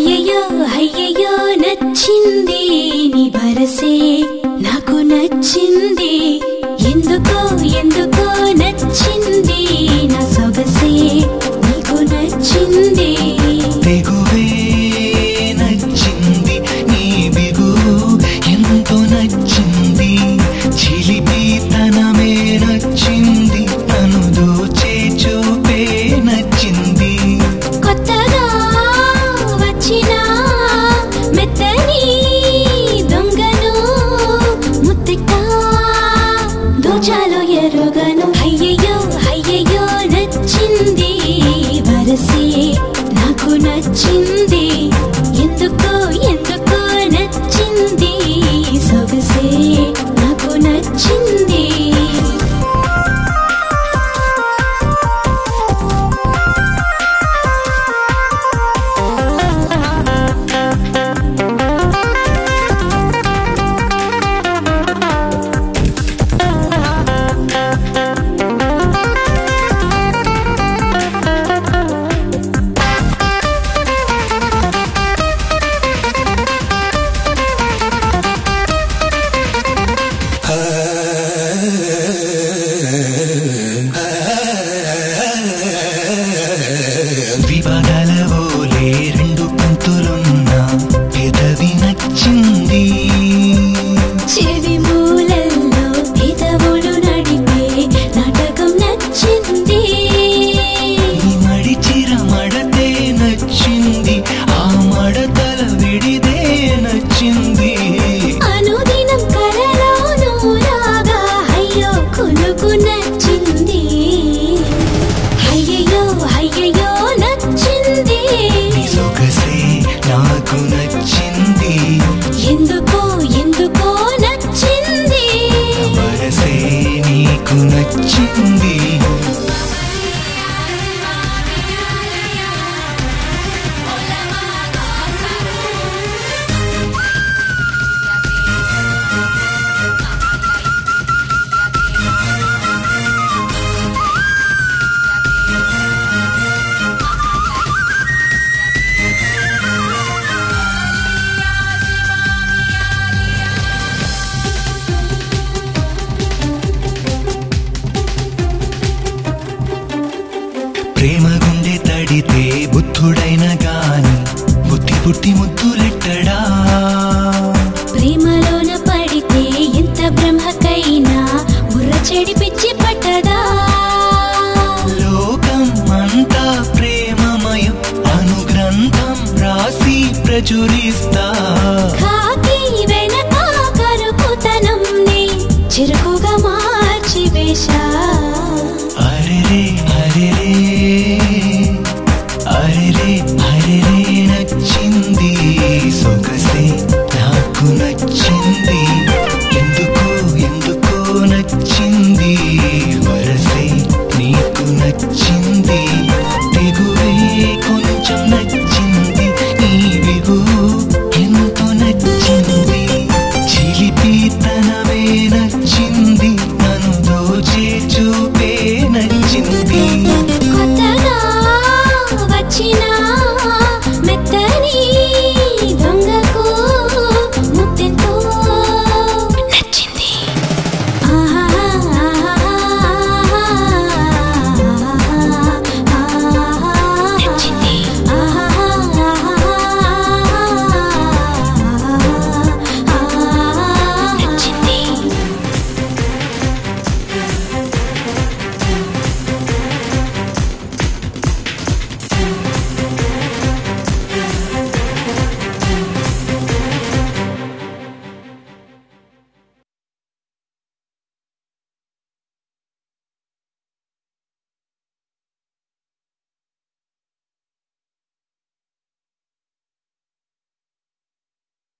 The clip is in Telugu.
అయ్యయ్యో అయ్యయ్యో నచ్చింది నీ భరసే నాకు నచ్చింది ఎందుకో ఎందుకో నచ్చింది నా సొగసే నీకు నచ్చింది తెగువే నచ్చింది నీ బిగు ఎంతో నచ్చింది చిలిపితనమే నచ్చింది తను దోచే చూపే నచ్చింది కొత్తగా వచ్చిన మెత్తని దొంగను ముత్తెట్ట దోచాలో ఎరుగను అయ్యయ్యో అయ్యయ్యో నచ్చింది వరసే నాకు నచ్చింది ఎందుకో ఎందుకో నచ్చింది సొగసే నాకు నచ్చింది విభాగాల ఓలే రెండు పంతులున్న పెదవి నచ్చింది చెవి మూలల్లో పెదవులు నడిపే నాటకం నచ్చింది ఈ మడిచిర మడతే నచ్చింది ఆ మడతల విడిదే నచ్చింది అనుదినం కలలోనూ రాగా అయ్యో కొనుకు నచ్చింది అయ్యయ్యో అయ్యయ్యో నచ్చింది నీ సొగసే నాకు నచ్చింది ఎందుకో ఎందుకో నచ్చింది వరసే నీకు నచ్చింది ప్రేమ గుండె తడితే బుద్ధుడైన గాని బుద్ధి పుట్టి ముద్దులెట్టడా ప్రేమలోన పడితే ఎంత బ్రహ్మకైనా బుర్ర చెడి పిచ్చి పట్టదా లోకం అంతా ప్రేమమయం అనుగ్రంథం రాసి ప్రచురిస్తా ఖా